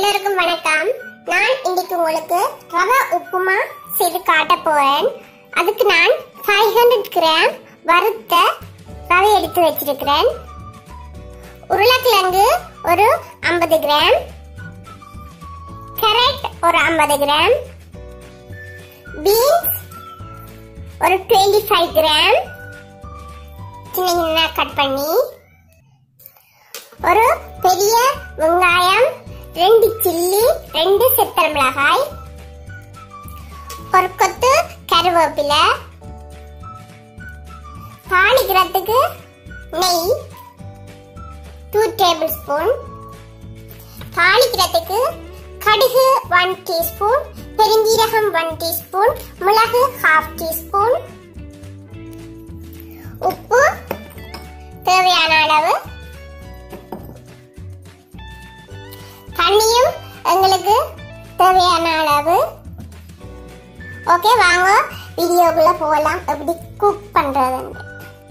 எல்லோருக்கும் வணக்கம் நான் இன்னைக்கு உங்களுக்கு ரவை உப்புமா செய்து காட்ட போறேன் அதுக்கு நான் ஃபைவ் ஹண்ட்ரட் கிராம் வறுத்த ரவை எடுத்து வச்சிருக்கிறேன் உருளைக்கிழங்கு ஒரு ஐம்பது கிராம் கேரட் ஒரு ஐம்பது கிராம் பீன்ஸ் ஒரு டுவெண்ட்டி ஃபைவ் கிராம் சின்ன சின்ன கட் பண்ணி ஒரு பெரிய வெங்காயம் ரெண்டு சில்லி ரெண்டு சித்திர மிளகாய் ஒரு கொத்து கருவேப்பிலை தாளிக்கிறதுக்கு நெய் டூ டேபிள் ஸ்பூன் தாளிக்கிறதுக்கு கடுகு ஒன் டீஸ்பூன் பெருஞ்சீரகம் ஒன் டீஸ்பூன் மிளகு ஹாஃப் டீஸ்பூன் உப்பு தேவையான அளவு தண்ணியும் எங்களுக்கு தேவையான அளவு ஓகே வாங்க வீடியோக்குள்ள போகலாம் எப்படி குக் பண்றதுன்னு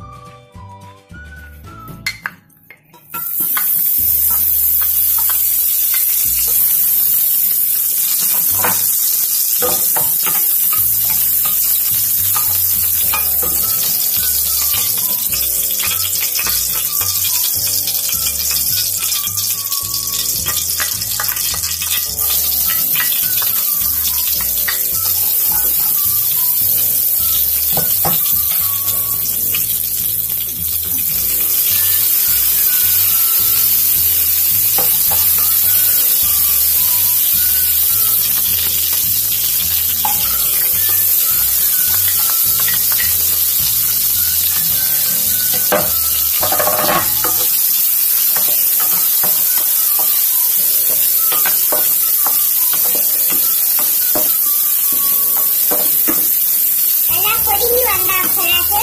நல்லா பொடிஞ்சு வந்த பிறகு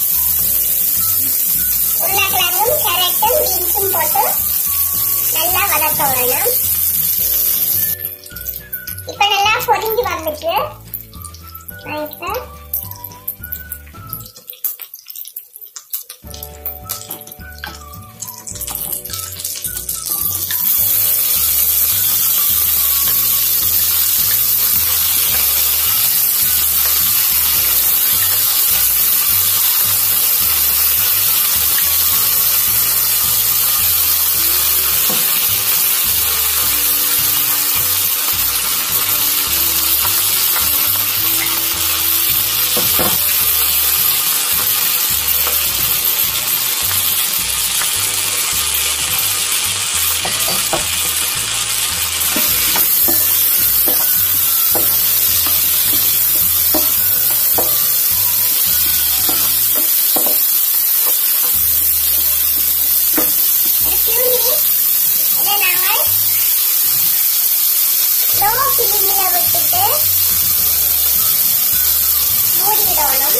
உருளைக்கிழங்கும் கேரட்டும் பீன்ஸும் போட்டு நல்லா வதக்க விடணும் இப்ப நல்லா பொடிஞ்சு வந்துட்டு நான் இப்ப Excuse me. இதை நாங்கள் லோ ஃபிலிமில் விட்டுட்டு மூடிவிடணும்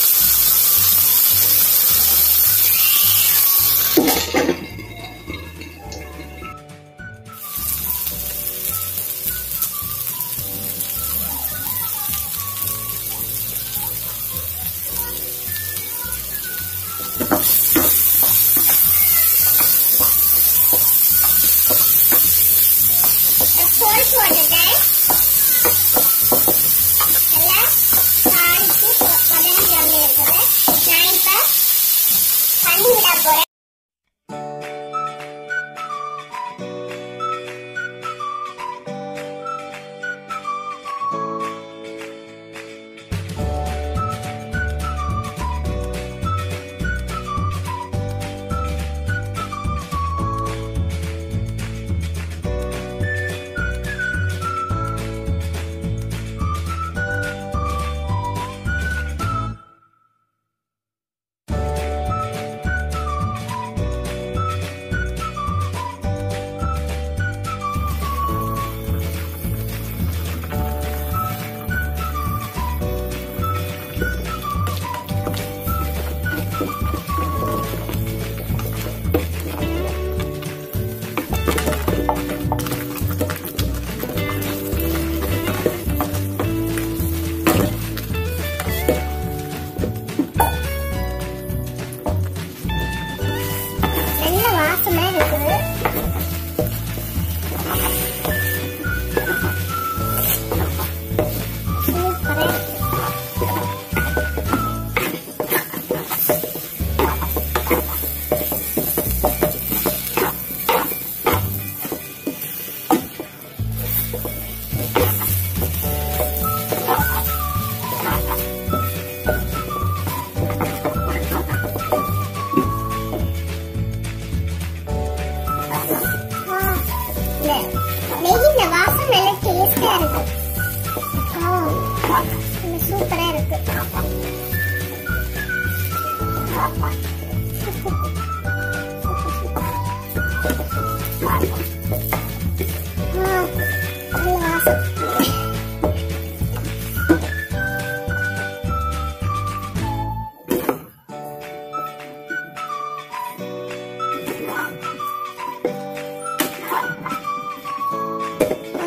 கோல் போட்டுட்டேன் நல்லா தாளிச்சு பதனி ஜாமில் இருக்கிறேன் நான் இப்போ தண்ணி விட போகிறேன் இது சூப்பரா இருக்கு ஆ, நல்ல வாசம். ஆ,